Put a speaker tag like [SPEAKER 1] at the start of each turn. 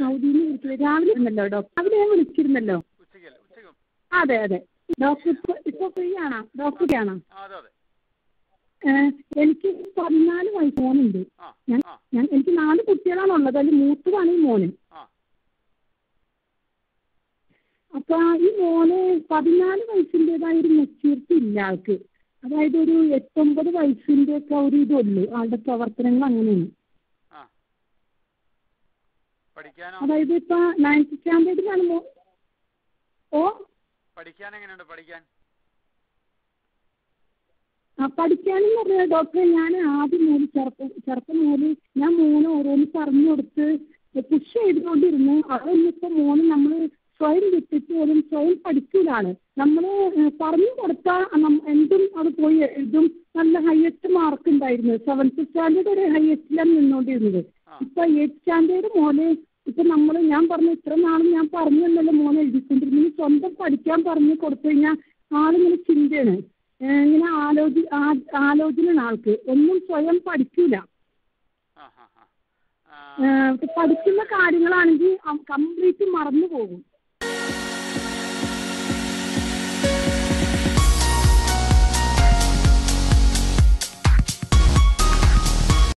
[SPEAKER 1] സൗദിയിൽ നിന്ന് വിളിച്ചത് രാവിലെ ഉണ്ടല്ലോ ഡോക്ടർ രാവിലെ ഞാൻ വിളിച്ചിരുന്നല്ലോ
[SPEAKER 2] ഉച്ചയ്ക്കല്ലേ ഉച്ചയ്ക്ക്
[SPEAKER 1] അതെ അതെ ഡോക്ടർ ഇപ്പോൾ ഇപ്പോൾ ഫ്രീ ആണോ ഡോക്ടർ ഫ്രീ ആണോ
[SPEAKER 2] ആ അതെ അതെ
[SPEAKER 1] ഏഹ്, എനിക്ക് പതിനാല് വയസ്സ് മോനുണ്ട്
[SPEAKER 2] ആ
[SPEAKER 1] ഞാൻ
[SPEAKER 2] ആ
[SPEAKER 1] ഞാൻ എനിക്ക് നാല് കുട്ടികളാണ് ഉള്ളത് അതിൽ മൂത്തതാണ് ഈ മോന്
[SPEAKER 2] ആ
[SPEAKER 1] അപ്പൊ ഈ മോന് പതിനാല് വയസ്സിൻ്റെതായ ഒരു മെച്യൂരിറ്റി ഇല്ല ആൾക്ക് അതായത് ഒരു എട്ടൊമ്പത് വയസ്സിൻ്റെ ഒക്കെ ഒരു ഇതുള്ളൂ ആളുടെ പ്രവർത്തനങ്ങൾ അങ്ങനെയാണ്
[SPEAKER 2] ആ പഠിക്കാനോ
[SPEAKER 1] അതായത് ഇപ്പൊ നയൻത്ത് സ്റ്റാൻഡേർഡിലാണ് മോ ഓ
[SPEAKER 2] പഠിക്കാൻ എങ്ങനെയുണ്ട് പഠിക്കാൻ
[SPEAKER 1] ആ പഠിക്കാനെന്ന് പറഞ്ഞാൽ ഡോക്ടറെ ഞാൻ ആദ്യം മുതൽ ചെറുപ്പം ചെറുപ്പം മുതൽ ഞാൻ മോന് ഓരോന്ന് പറഞ്ഞു കൊടുത്ത് പുഷ് ചെയ്തുകൊണ്ടിരുന്നു അതൊന്നും ഇപ്പോൾ മോന് നമ്മൾ സ്വയം വിട്ടിട്ട് പോലും സ്വയം പഠിക്കൂല ആള് നമ്മൾ പറഞ്ഞു കൊടുത്താൽ നം- എന്തും അത് പോയി എഴുതും നല്ല ഹയസ്റ്റ് മാർക്ക് ഉണ്ടായിരുന്നു സെവൻത്ത് സ്റ്റാൻഡേർഡ് വരെ ഹയസ്റ്റിലാണ് നിന്നുകൊണ്ടിരുന്നത്
[SPEAKER 2] ആ
[SPEAKER 1] ഇപ്പൊ എയ്ത്ത് സ്റ്റാൻഡേർഡ് മോനെ ഇപ്പൊ നമ്മൾ ഞാൻ പറഞ്ഞു ഇത്ര നാളും ഞാൻ പറഞ്ഞു എന്നല്ലോ മോനെ എഴുതിക്കൊണ്ടിരുന്നു ഇനി സ്വന്തം പഠിക്കാൻ പറഞ്ഞു കൊടുത്തു കഴിഞ്ഞാൽ ആളിങ്ങനെ ചിന്തയാണ് ഏഹ് ഇങ്ങനെ ആലോചി ആ- ആലോചനയാണ് ആൾക്ക് ഒന്നും സ്വയം പഠിക്കൂല
[SPEAKER 2] ആ ആ ആ ആ
[SPEAKER 1] ഏഹ് പഠിക്കുന്ന കാര്യങ്ങളാണെങ്കിൽ കംപ്ലീറ്റ് മറന്നു പോകും